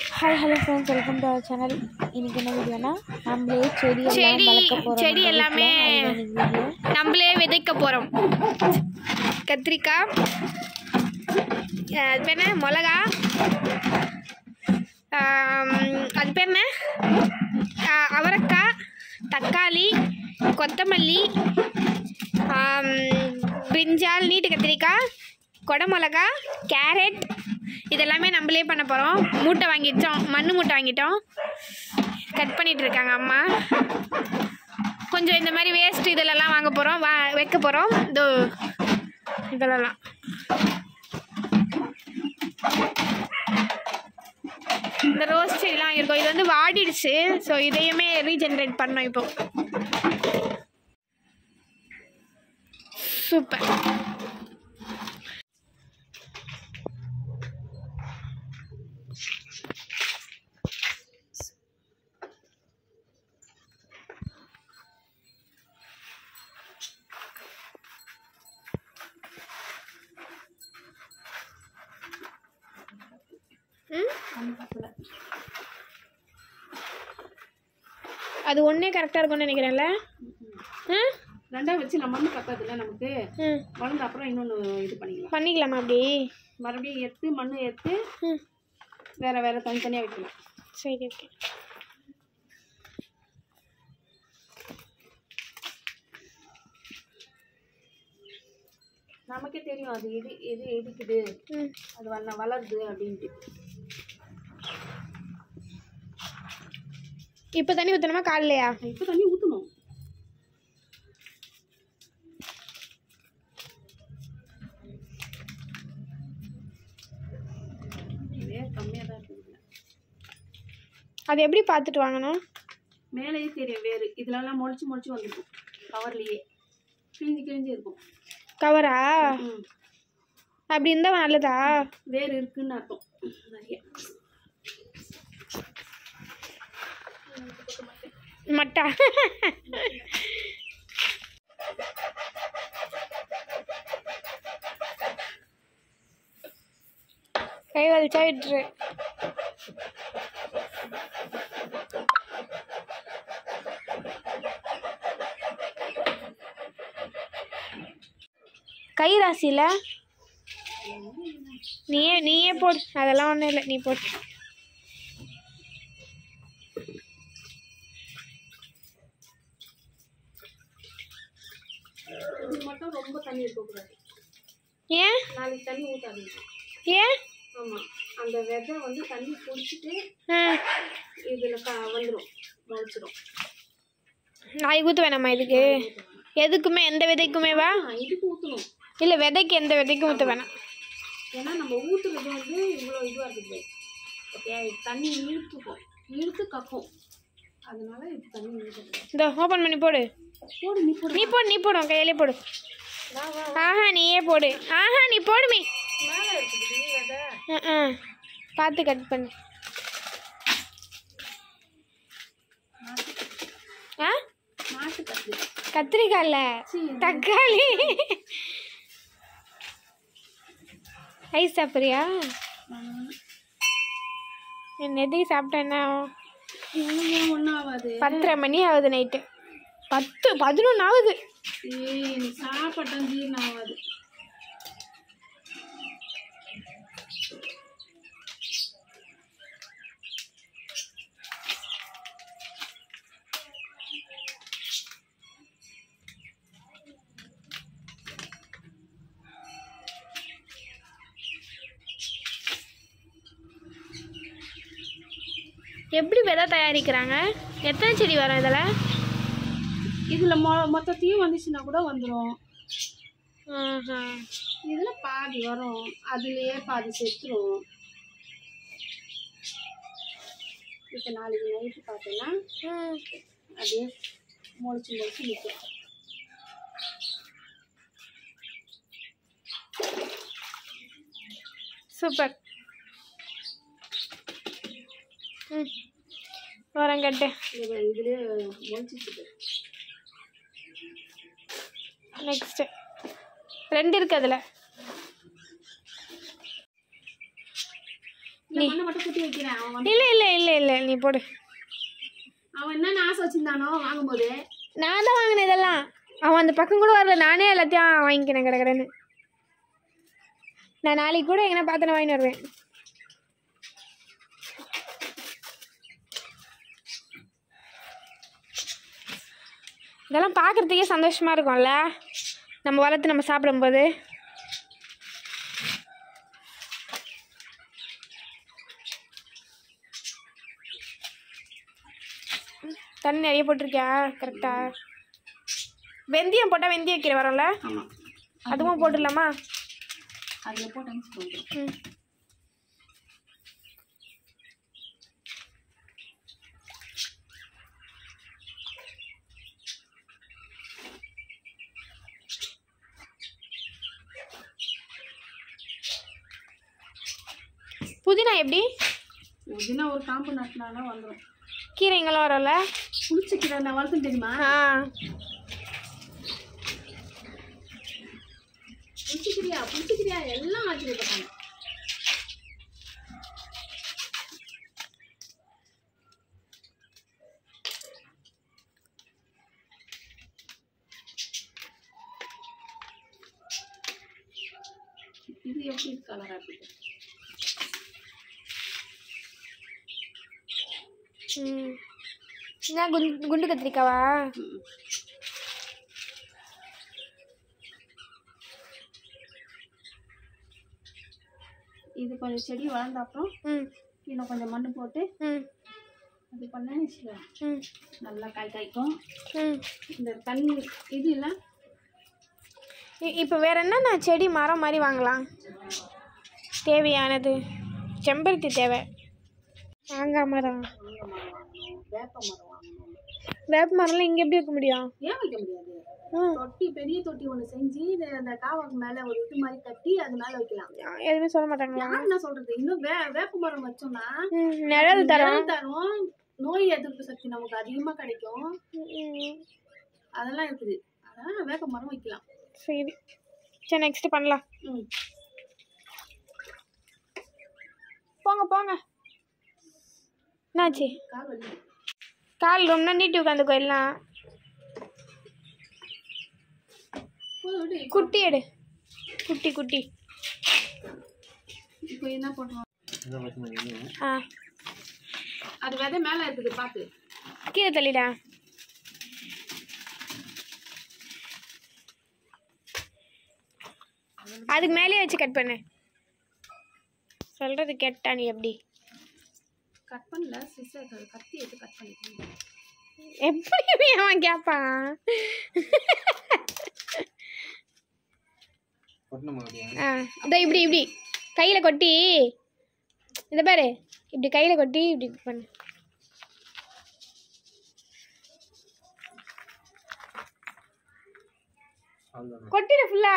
Hi hello friends welcome to our channel இன்னைக்கு என்ன வீடியோனா நம்மளே செடி எல்லாம் செடி வளர்க்க போகிறோம் செடி எல்லாமே வீடியோ நம்மளே விதைக்க போகிறோம் கத்திரிக்காய் அஹ் அது பேர் என்ன மிளகா ஆம், அது பேர் என்ன அஹ் அவரைக்காய் தக்காளி கொத்தமல்லி ஆம், பிரிஞ்சால் நீட்டு கத்திரிக்காய் கொடமிளகா கேரட் இதெல்லாமே நம்மளே பண்ண போகிறோம் மூட்டை வாங்கிட்டோம் மண் மூட்டை வாங்கிட்டோம் கட் பண்ணிட்டு இருக்காங்க அம்மா கொஞ்சம் இந்த மாதிரி வேஸ்ட் இதிலெல்லாம் வாங்க போகிறோம் வா வைக்க போகிறோம் இதோ இதிலெல்லாம் இந்த ரோஸ் செடிலாம் இருக்கும் இது வந்து வாடிடுச்சு ஸோ இதையுமே ரீஜென்ரேட் பண்ணோம் இப்போ சூப்பர் அது ஒன்றே கரெக்டாக இருக்கும்னு நினைக்கிறேன்ல ஆ ரெண்டா வச்சு நம்ம வந்து பத்தாதுல்ல நமக்கு ம் வளர்ந்த அப்புறம் இன்னொன்று இது பண்ணிக்கலாம் பண்ணிக்கலாமா அப்படி மறுபடியும் எடுத்து மண் எடுத்து ம் வேற வேற தனித்தனியாக வைக்கலாம் சரி ஓகே நமக்கே தெரியும் அது எது எது எதுக்குது ம் அது வள வளருது அப்படின்ட்டு இப்போ தண்ணி ஊற்றணுமா காலைலையா இப்போ தண்ணி ஊற்றணும் இதே கம்மியாக தான் இருக்குது அது எப்படி பார்த்துட்டு வாங்கணும் மேலேயே தெரியும் வேறு இதுலலாம் முளைச்சி முளைச்சி வந்துருக்கும் கவர்லேயே கிழிஞ்சு கிழிஞ்சு இருக்கும் கவரா ம் அப்படி இருந்தால் நல்லதா வேர் இருக்குன்னு அர்த்தம் நிறைய மட்டா கை வலிச்சா விட்டுரு கை ராசியில் நீயே நீயே போடு அதெல்லாம் ஒன்றும் இல்லை நீ போடு இது மட்டும் ரொம்ப தண்ணி இருக்கக்கூடாது ஏன் நாளைக்கு தண்ணி ஊற்றாதீங்க ஏன் ஆமாம் அந்த விதை வந்து தண்ணி குடிச்சிட்டு ஆ இதில் க வந்துடும் முளைச்சிடும் நாய் ஊற்ற வேணாமா இதுக்கு எதுக்குமே எந்த விதைக்குமே வா இதுக்கு ஊற்றணும் இல்லை விதைக்கு எந்த விதைக்கும் ஊற்ற வேணாம் ஏன்னா நம்ம ஊற்றுறது வந்து இவ்வளோ இதுவாக இருக்குது ஓகே தண்ணி இழுத்துக்கும் இழுத்து கக்கும் அதனால இது தண்ணி இழுத்துக்கும் இந்த ஓப்பன் பண்ணி போடு போடு நீ போடு நீ போடு நீ போடு உன் கையிலே போடு ஆஹா நீயே போடு ஆஹா நீ போடுமே மேலே இருக்குது விதை ஆ பார்த்து கட் பண்ணு ஆ நாட்டு கத்திரி கத்திரிக்காய் இல்லை தக்காளி ஐஸ் சாப்பிட்றியா என்ன எதுக்கு சாப்பிட்டேன் என்ன ஆகும்? ஒன்றும் ஆகாது பத்தரை மணி ஆகுது நைட்டு பத்து பதினொன்று ஆகுது ஏய் நீ சாப்பிட்டேன் ஜீரணம் ஆகாது எப்படி விதை தயாரிக்கிறாங்க எத்தனை செடி வரும் இதில் இதில் மொ மொத்தத்தையும் வந்துச்சுன்னா கூட வந்துடும் ஆஹா இதில் பாதி வரும் அதுலேயே பாதி செத்துரும் இப்போ நாளைக்கு நைட்டு பார்த்தோன்னா ம். அப்படியே முளைச்சி முளைச்சி நிற்கும் சூப்பர் ம் வரங்கட்டு இது இதுலேயே முளைச்சிட்டு நெக்ஸ்ட்டு ரெண்டு இருக்கு அதில் நீ மண்ணை மட்டும் குத்தி வைக்கிறேன் அவன் வந்து இல்லை இல்லை இல்லை இல்லை நீ போடு அவன் என்னென்ன ஆசை வச்சிருந்தானோ வாங்கும்போது நான் தான் வாங்கினேன் இதெல்லாம் அவன் அந்த பக்கம் கூட வரல நானே எல்லாத்தையும் வாங்கிக்கிறேன் கடை கடைன்னு நான் நாளைக்கு கூட எங்கன்னா பார்த்து வாங்கிட்டு வருவேன் இதெல்லாம் பார்க்குறதுக்கே சந்தோஷமாக இருக்கும்ல நம்ம வளர்த்து நம்ம சாப்பிடும்போது தண்ணி நிறைய போட்டிருக்கியா கரெக்டா வெந்தயம் போட்டால் வெந்தய கீரை வரும்ல ஆமாம் அதுவும் போட்டுடலாமா அதில் போட்டு அனுப்பிச்சு ம் புதினா எப்படி புதினா ஒரு காம்பு நட்டினாலும் வந்துடும் கீரைங்கெல்லாம் வரும்ல புளிச்ச கீரை நான் வளர்த்துன்னு தெரியுமா ஆ புளிச்ச கீரையா புளிச்ச கீரையா எல்லாம் ஆக்கி வைப்பாங்க இது எப்படி கலரா இருக்கு ம் என்ன குண்டு குண்டு கத்திரிக்காவா ம். இது கொஞ்சம் செடி வளர்ந்த அப்புறம் ம் இன்னும் கொஞ்சம் மண்ணு போட்டு ம் அது பண்ணேன்னு வச்சுக்கோ ம் நல்லா காய் காய்க்கும் ம் இந்த தண்ணி இது இல்லை இ- இப்போ வேற என்னென்ன செடி மரம் மாதிரி வாங்கலாம் தேவையானது செம்பருத்தி தேவை மாங்காய் மரம் வேப்ப மரம் வாங்கணும் வேப்ப மரம்லாம் இங்கே எப்படி வைக்க முடியும் ஏன் வைக்க முடியாது ம் தொட்டி பெரிய தொட்டி ஒன்று செஞ்சு இது அந்த காவாக்கு மேலே ஒரு இது மாதிரி கட்டி அது மேலே வைக்கலாம் எதுவுமே சொல்ல மாட்டாங்களா யார் என்ன சொல்றது இன்னும் வே வேப்ப மரம் வச்சோம்னா ம் நிழல் தரோம் நிழல் தரும் நோய் எதிர்ப்பு சக்தி நமக்கு அதிகமாக கிடைக்கும் ம், அதெல்லாம் இருக்குது அதெல்லாம் வேப்ப மரம் வைக்கலாம் சரி சரி நெக்ஸ்ட் பண்ணலாம் ம் போங்க போங்க என்னாச்சு கால் வலி கால் ரொம்ப நீட்டி உட்காந்துக்கோ எல்லாம் போதும் விடு குட்டி எடு குட்டி குட்டி இப்போ என்ன பண்ணுவோம் ஆ அது விதை மேலே இருக்குது பார்த்து கீழே தள்ளிடா அதுக்கு மேலேயே வச்சு கட் பண்ணு சொல்றது கேட்டா நீ எப்படி கட் பண்ணல சிஸ்டர் கத்தி எடுத்து கட் பண்ணிக்கணும் எப்படி அவன் கேட்பான் ஆ இதோ இப்படி இப்படி கையில் கொட்டி இந்த பாரு இப்படி கையில் கொட்டி இப்படி பண்ணு கொட்டிடு ஃபுல்லா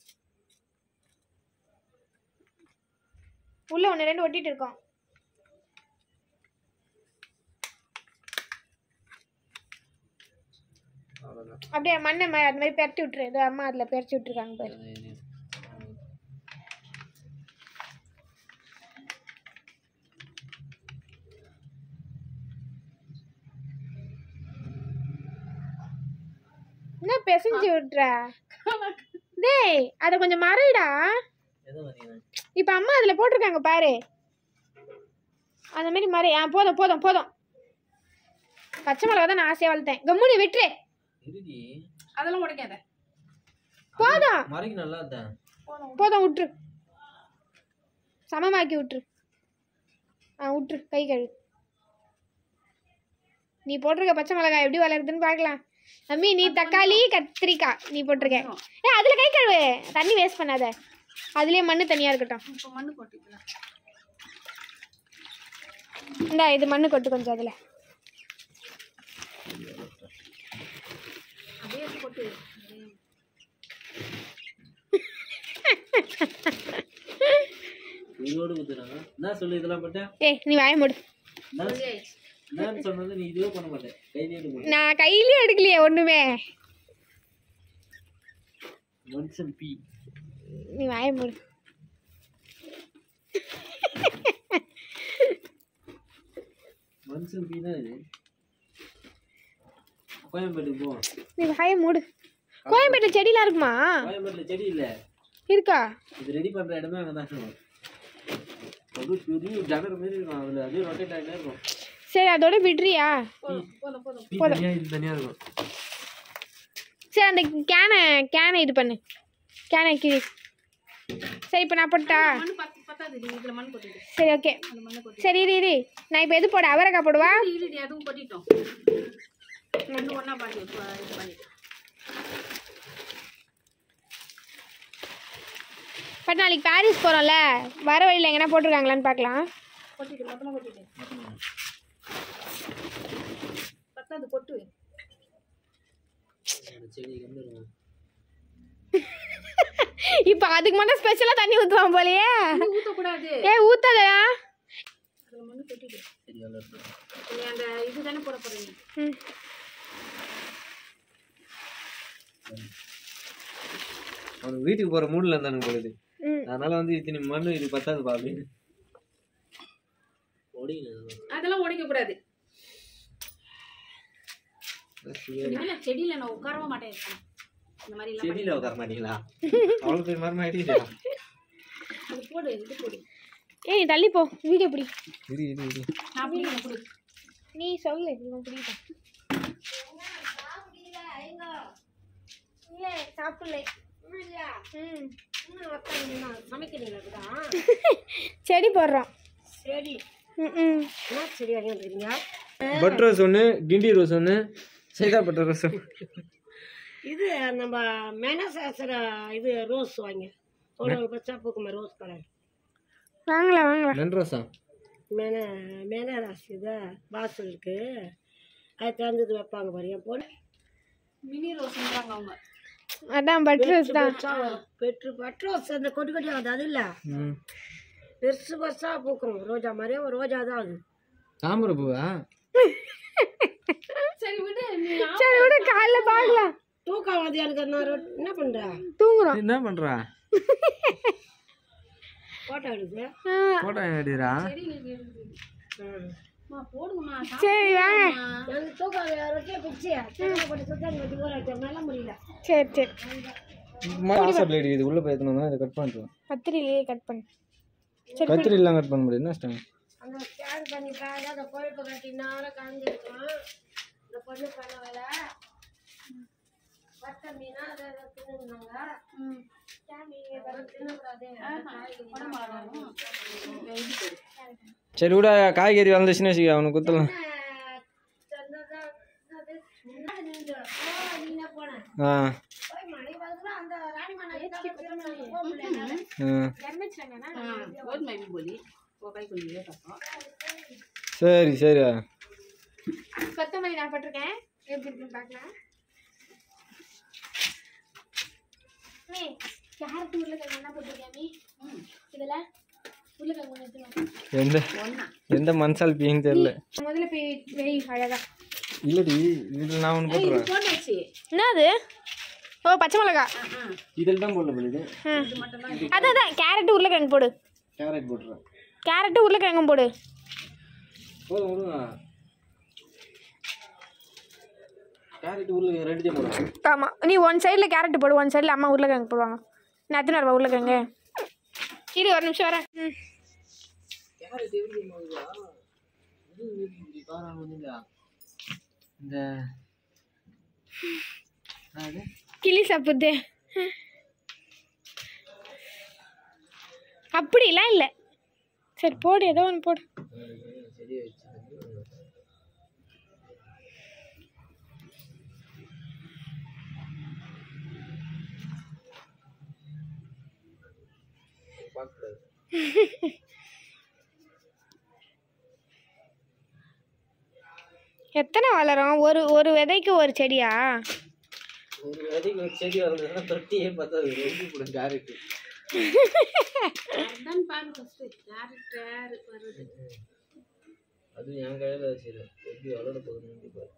உள்ள ஒன்று ரெண்டு ஒட்டிட்டு இருக்கோம் அப்படியே மண்ணை ம- அது மாதிரி பெரட்டி விட்டுரு இதோ அம்மா அதில் பெரட்டி விட்டுருக்காங்க பாரு என்ன பிசைஞ்சு விட்ற டேய் அதை கொஞ்சம் மறைடா இப்போ அம்மா அதில் போட்டிருக்காங்க பாரு அந்த மாதிரி மறை ஆ போதும் போதும் போதும் பச்சை மிளகா தான் நான் ஆசையாக வளர்த்தேன் கம்முனி விட்டுரு இருடி அதெல்லாம் உடைக்காத போதும் மறைக்கு நல்லா தான் போதும் விட்டுரு சமமாக்கி விட்டுரு ஆ விட்டுரு கை கழு நீ போட்டிருக்க பச்சை மிளகாய் எப்படி வளருதுன்னு பார்க்கலாம் அம்மி நீ தக்காளி கத்திரிக்காய் நீ போட்டிருக்க ஏ அதில் கை கழுவு தண்ணி வேஸ்ட் பண்ணாத அதுலேயே மண்ணு தனியாக இருக்கட்டும் இப்போ மண்ணு போட்டுக்கலாம் இந்தா இது மண்ணு கொட்டு கொஞ்சம் அதில் அப்படியே எடுத்து போட்டு இதோடு ஊத்துறாங்க என்ன சொல்லு இதெல்லாம் பட்டேன் ஏய் நீ வாய மூடு நான் சொன்னது நீ இதுவே பண்ண மாட்டேன் கையிலே எடுக்க நான் கையிலே எடுக்கலையே ஒன்றுமே மனுஷன் பி நீ வாய மூடு மனுஷன் பீனா இது கோயம்பேட்டுக்கு போவோம் நீ வாயை மூடு கோயம்பேட்டில் செடிலாம் இருக்குமா கோயம்பேட்டில் செடி இல்லை இருக்கா இது ரெடி பண்ணுற இடமே அங்கே தான் இருக்கும் அது பெரிய ஜகர் மாதிரி இருக்கும் அதில் அப்படியே ரொட்டேட் ஆகிட்டே இருக்கும் சரி அதோட விடுறியா டீ தனியாக இது தனியாக இருக்கும் சரி அந்த கேனை கேனை இது பண்ணு கேனை கிழி சரி இப்போ நான் போட்டா மண் பத்து பத்தாது நீ இதுல மண் கொட்டிடு சரி ஓகே அந்த மண்ணை கொட்டி சரி இரு இரு நான் இப்போ எது போட அவரைக்காய் போடுவா இல்லடி அதுவும் கொட்டிட்டோம் ரெண்டு ஒண்ணா பாட்டி இது பண்ணிட்டு பட் நாளைக்கு பாரிஸ் போகிறோம்ல வர வழியில் எங்கன்னா போட்டிருக்காங்களான்னு பார்க்கலாம் கொட்டிட்டு மொத்தமா கொட்டிட்டு பத்தாது கொட்டு அந்த செடி கம்மி இருக்கும் இப்போ அதுக்கு மட்டும் ஸ்பெஷலாக தண்ணி ஊற்றுவான் போலயே இது ஊத்தக்கூடாது ஏ ஊற்றலையா அதுல மண்ணு கொட்டிடு செடி வளர்த்து நீ அந்த இது தானே போட போறீங்க ம் அவனுக்கு வீட்டுக்கு போகிற மூடில் இருந்தானுங்க பொழுது ம் அதனால வந்து இத்தனை மண்ணு இது பத்தாதுப்பா அப்படின்னு ஒடிங்க அதெல்லாம் உடைக்க கூடாது இனிமே நான் செடியில நான் உட்காரவே மாட்டேன் இருக்கேன் இந்த மாதிரி எல்லாம் செடியில் உட்கார மாட்டீங்களா அவ்வளோ பேர் மரம் ஆகிட்டீங்களா அது போடு இது போடு ஏய் தள்ளி போ வீடியோ பிடி இரு இரு இரு நான் அப்படியே எனக்கு கொடு நீ சொல்லு இவன் பிடிக்கிட்டான் இல்லை சாப்பிடல ம் சமைக்கிறீங்களா செடி போடுறோம் சரி ம் ம் என்ன செடி வாங்கி வந்துருக்கீங்க பட் ரோஸ் ஒன்று கிண்டி ரோஸ் ஒன்று சைதா பட்டர் ரோஸ் இது நம்ம மேனசாசர இது ரோஸ் வாங்கி ஒரு பச்சா பூக்குமா ரோஸ் கலர் வாங்கலாம் வாங்கலாம் நன் ரோஸா மேன மேனராசி இது வாசலுக்கு அது திறந்தது வைப்பாங்க பாரு என் பொண்ணு மினி ரோஸ்ன்றாங்க அவங்க அதான் பட்ரோஸ் தான் பெட்ரு பட்ரோஸ் அந்த கொடி கொடி ஆகுது அது இல்லை ம் பெருசு பெருசா பூக்கும் ரோஜா மாதிரியே ஒரு ரோஜா தான் அது தாமரை பூவா சரி விடு நீ சரி விட காலைல பார்க்கலாம் தூக்கம் வந்து எனக்கு என்ன ரொ- என்ன பண்ற தூங்குறோம் என்ன பண்ணுறா போட்டோ எடுக்கு ஆ, போட்டோ எடுக்கிறா போடுங்கம்மா சரி வாங்க எனக்கு தூக்கம் ரொட்டியை பிடிச்சி தேங்காய் போட்டு சுத்தம் கட்டி ஊற வச்ச மேல முடியல சரி சரி ஹாஸ்பிட்டல் இருக்குது உள்ளே போய் எடுத்துனா இதை கட் பண்ணிட்டு கத்திரிலேயே கட் பண்ணு சரி கத்திரிலாம் கட் பண்ண முடியாது என்ன இஷ்டம் அந்த ஸ்கேன் பண்ணிட்டாங்க அந்த கொழுப்பு கட்டி நேரம் காஞ்சிருக்கும் இந்த பொண்ணு பண்ண வேலை வட்ட மீனா அதை அதை தின்னுனாங்க தின்னக்கூடாது சரி விட காய்கறி வளர்ந்துச்சுன்னு வச்சுக்க அவனுக்கு குத்தலாம் ஆ ஆ சரி சரி கொத்தமல்லி நான் போட்டிருக்கேன் எப்படி இருக்குன்னு பார்க்கலாம் மீ கேரட் உருளைக்கிழங்கு என்ன போட்டிருக்கேன் மீ இதில் உருளைக்கிழங்கு ஒன்று எடுத்துக்கலாம் எந்த எந்த மனசால் பீன்னு தெரியல முதல்ல போய் வெய் அழகா இல்லடி இதில் நான் ஒன்று போட்டுறேன் போட்டாச்சு என்னது ஓ பச்சை மிளகா இதில் தான் போடல போடுது ம் அதான் அதான் கேரட்டு உருளைக்கிழங்கு போடு கேரட் போட்டுறேன் கேரட்டு உருளைக்கிழங்கும் போடு போதும் விடுங்க கேரட் உருளைக்கிழங்கு ரெண்டுத்தையும் போடுறேன் ஆமாம் நீ ஒன் சைடில் கேரட் போடு ஒன் சைடில் அம்மா உருளைக்கிழங்கு போடுவாங்க நான் எத்தனை ரூபா உருளைக்கிழங்கு இரு ஒரு நிமிஷம் வரேன் ம் கேரட் எப்படி போகுதா இது இப்படி காரம் வந்துங்க இந்த அது கிளி சாப்பிடுது அப்படிலாம் இல்லை சரி போடு ஏதோ ஒன்று போடு சரியா வச்சு பார்க்கக்கூடாது எத்தனை வளரும் ஒரு ஒரு விதைக்கு ஒரு செடியா ஒரு விதைக்கு ஒரு செடி வளர்ந்ததுன்னா தொட்டியே பத்தாது ரொம்ப போடும் கேரட் அதான் பாரு ஃபர்ஸ்ட் கேரட் வருது அது என் கையில் வச்சிரு எப்படி வளர போகுதுன்னு பாரு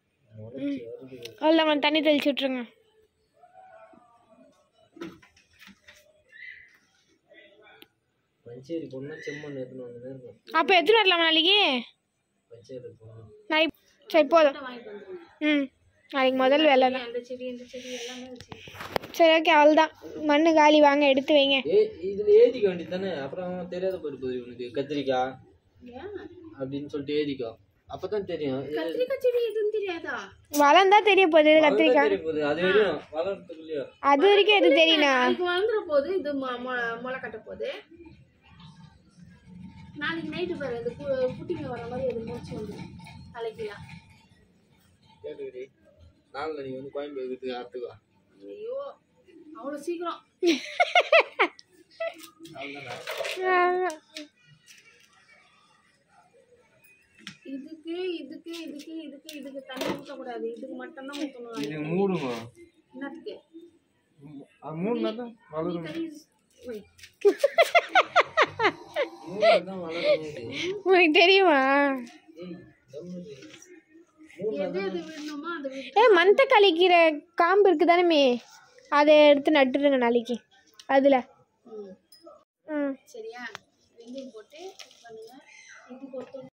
முளைச்சி வருது அவ்வளோ கொஞ்சம் தண்ணி தெளிச்சு விட்ருங்க பச்சேரி பொண்ணா செம்மண் எடுத்துன்னு வந்து இருக்கும் அப்போ எடுத்துன்னு வரலாமா நாளைக்கு பச்சேரி பொண்ணு நாளைக்கு சரி போதும் வாங்கிட்டு வந்துருங்க ம் நாளைக்கு முதல் வேலை தான் அந்த செடி இந்த செடி எல்லாமே வச்சு சரி ஓகே அவ்வளோதான் மண்ணு காலி வாங்க எடுத்து வைங்க ஏ இதுல ஏதிக்க வேண்டியது தானே அப்புறம் தெரியாத போயிட்டு போகுது உனக்கு கத்திரிக்காய் ஏன் அப்படின்னு சொல்லிட்டு ஏதிக்கோ அப்பதான் தெரியும் இது கத்திரிக்காய் செடி எதுன்னு தெரியாதா வளர்ந்தா தெரிய போகுது வளர்ந்தா கத்திரிக்காய் தெரிய போகுது அது வரையும் வளர்றதுக்குள்ளேயோ அது வரைக்கும் எது தெரியணும் நாளைக்கு வளர்ந்துற போது இது மொ- மொ- முளை கட்ட போகுது நாளைக்கு நைட்டு பாரு இந்த கு- குட்டிங்க வர மாதிரி அது முடிச்சு வந்துடும் தலைக்கலாம் கேட்டுக்கிடி நாளில் நீ வந்து கோயம்பேடு வீட்டுக்கு அறுத்துக்கோ ஐயோ அவ்வளோ சீக்கிரம் இதுக்கு இதுக்கு இதுக்கு இதுக்கு இதுக்கு தண்ணி ஊற்றக்கூடாது இதுக்கு மட்டும்தான் ஊற்றணும் இது மூடுங்க என்னத்துக்கு அது மூணுனா தான் வளரும் கறி வை. மூணுனா தான் வளரும் இது. உனக்கு தெரியுமா ஏய், கம்முனு இரு. எது எது விடணுமோ அதை விடு ஏ மந்தக்காளி கீரை காம்பு இருக்கு தானே அதை எடுத்து நட்டுருங்க நாளைக்கு அதில் ம் ம் சரியா வெந்தயம் போட்டு பண்ணுங்க இது பொறுத்த